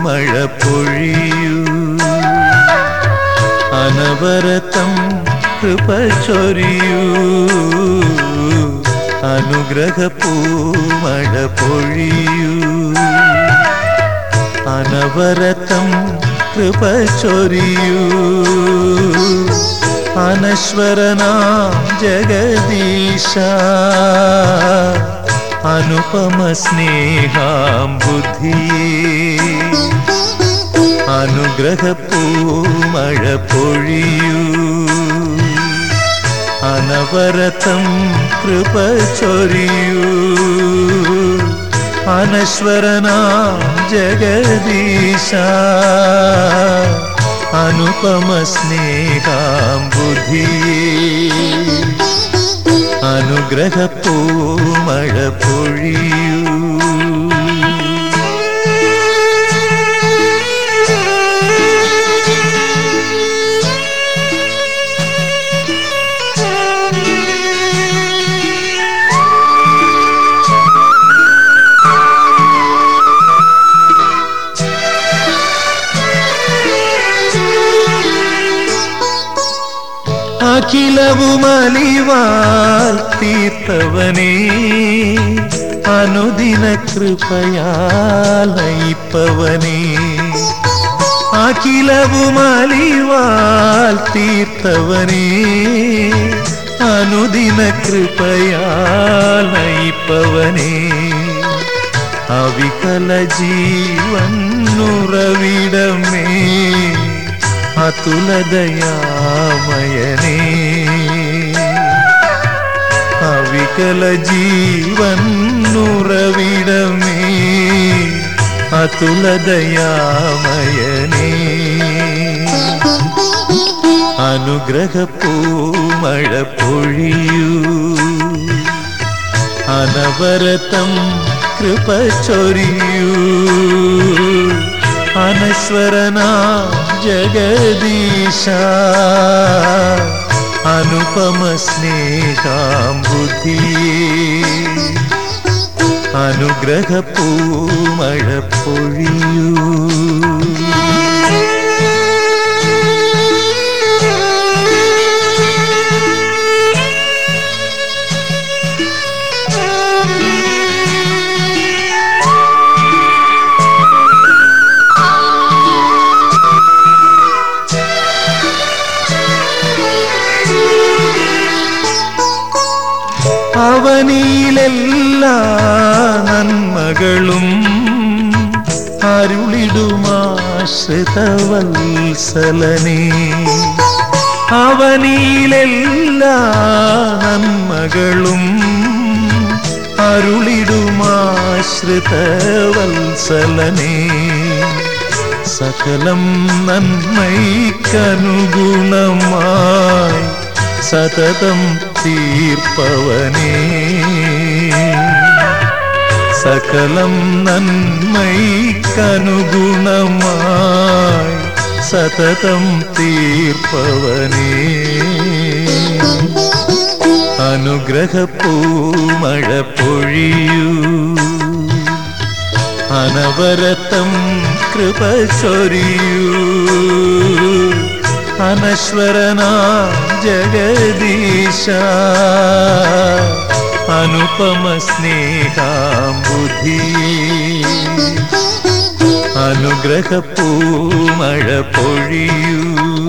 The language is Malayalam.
മഴ പൊഴിയൂ അനവരതം കൃപ ചൊരിയൂ അനുഗ്രഹ പൂമഴ പൊഴിയൂ അനവരതം കൃപ ചൊരിയൂ അനശ്വരനാം ജഗദീശ അനുപമ സ്നേഹാം ബുദ്ധിയേ അനുഗ്രഹ പൂമഴ പൊഴിയൂ അനവരതം കൃപ ചൊരിയൂ അനശ്വരനാം ജഗദീശ അനുപമ സ്നേഹാം ബുദ്ധിയേ അനുഗ്രഹ പൂമഴ പൊഴിയൂ അഖിലവുമലിവാൽ തീർത്തവനേ അനുദിന കൃപയാൽ നയിപ്പവനേ അഖിലവുമലിവാൽ തീർത്തവനേ അനുദിന കൃപയാൽ നയിപ്പവനേ അവികല ജീവൻ ഉറവിടമേ അതുലദയാമയനേ അവികല ജീവൻ ഉറവിടമേ അതുലദയാമയനേ അനുഗ്രഹ പൂമഴ പൊഴിയൂ അനവരതം കൃപ ചൊരിയൂ അനശ്വരനാ ജഗദീശ അനുപമ സ്നേഹാം ബുദ്ധിയേ അനുഗ്രഹ പൂമഴ പൊഴിയൂ അവനിയിലെല്ലാ നന്മകളും അരുളിടുമാശ്രിതവത്സലനേ അവനിയിലെല്ലാ നന്മകളും അരുളിടുമാശ്രിതവത്സലനേ സകലം നന്മയ്ക്കനുഗുണമായി സതതം തീർപ്പവനേ സകലം നന്മയ്ക്കനുഗുണമായി സതതം തീർപ്പവനേ അനുഗ്രഹ പൂമഴ പൊഴിയൂ അനവരതം കൃപ ചൊരിയൂ അനശ്വരനാ ജഗദീശ അനുപമ സ്നേഹാം ബുദ്ധിയേ അനുഗ്രഹ പൂമഴ പൊഴിയൂ